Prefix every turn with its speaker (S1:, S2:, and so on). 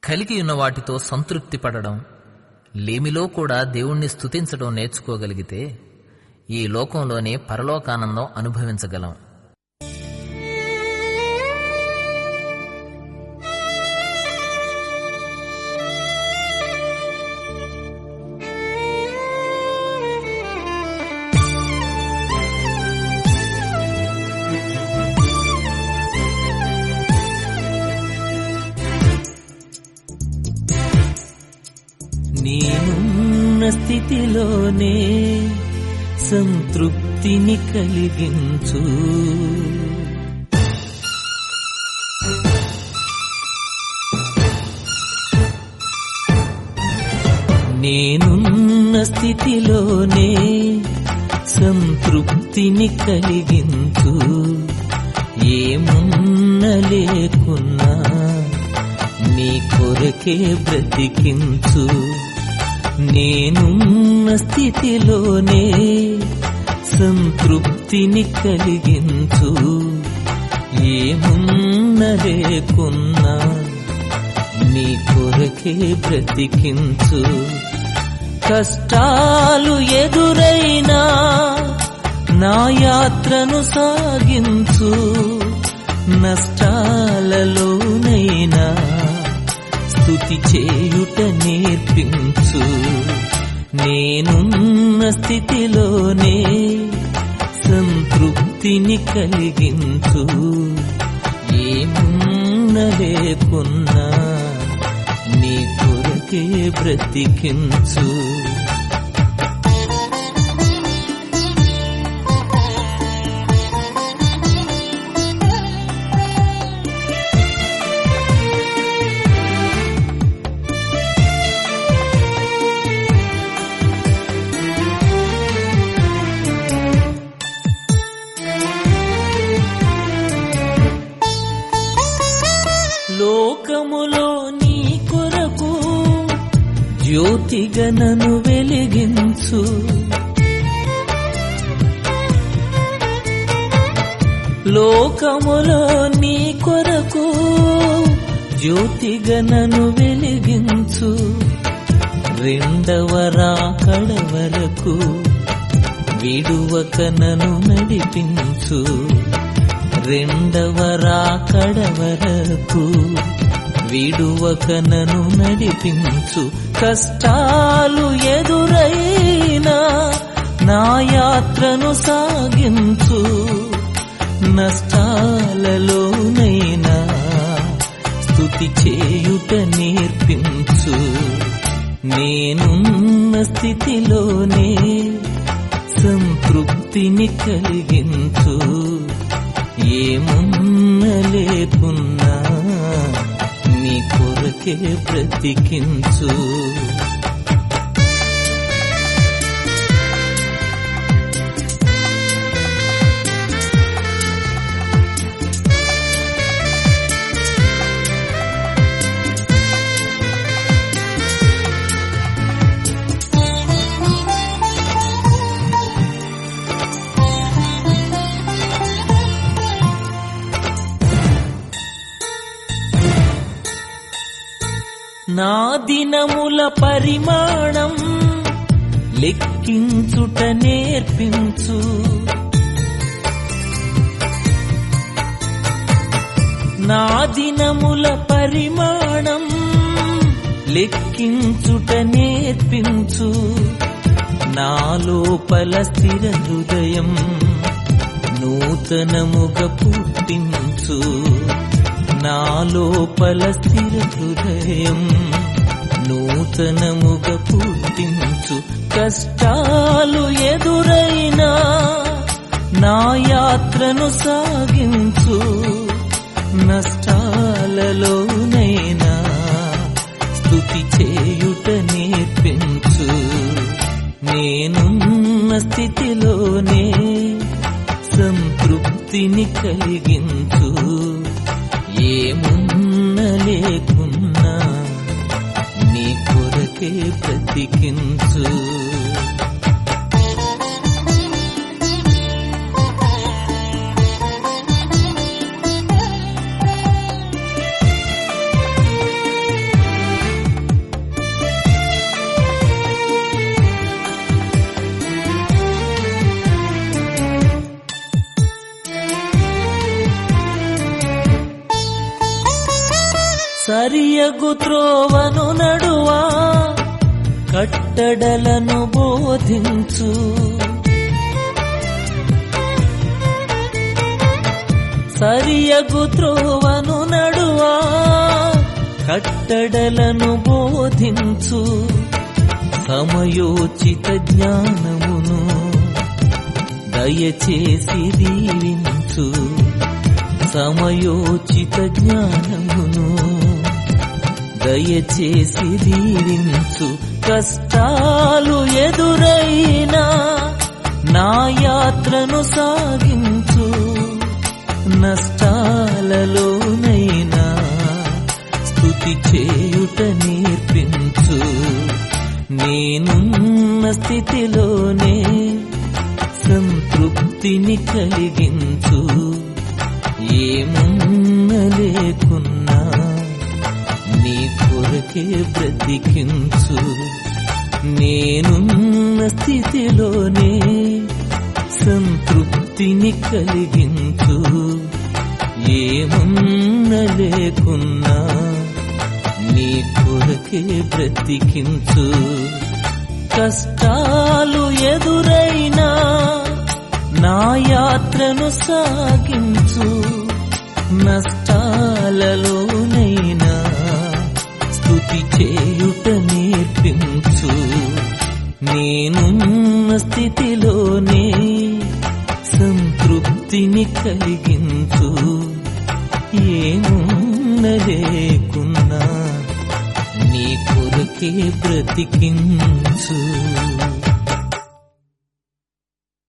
S1: కలిగి ఉన్న వాటితో సంతృప్తి పడడం లేమిలో కూడా దేవుణ్ణి స్తుతించడం నేర్చుకోగలిగితే ఈ లోకంలోనే పరలోకానందం అనుభవించగలం
S2: నేనున్న స్థితిలోనే సంతృప్తిని కలిగించు నేనున్న స్థితిలోనే సంతృప్తిని కలిగించు ఏమున్న లేకున్నా నీ కొరకే బ్రతికించు నేనున్న స్థితిలోనే సంతృప్తిని కలిగించు ఏమున్న లేకున్నా నీ కొరకే బ్రతికించు కష్టాలు ఎదురైనా నా యాత్రను సాగించు నష్టాలలోనైనా స్తుతి చేయుట నేర్పించు నేనున్న స్థితిలోనే సంతృప్తిని కలిగించు ఏమున్న లేకున్నా నీ కొరకే బ్రతికించు లోకములో నీ కొరకు జ్యోతిగా నన్ను వెలిగించు లోకములో నీ కొరకు జ్యోతిగా నన్ను వెలిగించు రెండవ రాకడ వరకు విడువక నన్ను నడిపించు రెండవ రాకడ వరకు విడువక నన్ను నడిపించు కష్టాలు ఎదురైనా నా యాత్రను సాగించు నష్టాలలోనైనా స్తుతి చేయుట నేర్పించు నేనున్న స్థితిలోనే సంతృప్తిని కలిగించు ఏమున్న లేకున్నా నీ కొరకే బ్రతికించు నా దినముల పరిమాణం లెక్కించుట నేర్పించు నా దినముల పరిమాణం లెక్కించుట నేర్పించు నా లోపల స్థిర హృదయం నూతనముగా పుట్టించు నా లోపల స్థిర హృదయం నూతనముగా పుట్టించు కష్టాలు ఎదురైనా నా యాత్రను సాగించు నష్టాలలోనైనా స్తుతి చేయుట నేర్పించు నేనున్న స్థితిలోనే సంతృప్తిని కలిగించు ఏమున్న లేకున్నా నీ కొరకే బ్రతికించు సరియగు త్రోవను నడువా కట్టడలను బోధించు సరియగు త్రోవను నడువా కట్టడలను బోధించు సమయోచిత జ్ఞానమును దయచేసి దీవించు సమయోచిత జ్ఞానమును దయచేసి దీవించు కష్టాలు ఎదురైనా నా యాత్రను సాగించు నష్టాలలోనైనా స్థుతి చేయుట నేర్పించు నేనున్న స్థితిలోనే సంతృప్తిని కలిగించు ఏమున్న లేకున్నా నీ కొరకే బ్రతికించు నేనున్న స్థితిలోనే సంతృప్తిని కలిగించు ఏమున్న లేకున్నా నీ కొరకే బ్రతికించు కష్టాలు ఎదురైనా నా యాత్రను సాగించు నష్టాలలోనైనా స్థుతి చేయుట నేర్పించు నేనున్న స్థితిలోనే సంతృప్తిని కలిగించు ఏమున్న లేకున్నా నీ కొరకే బ్రతికించు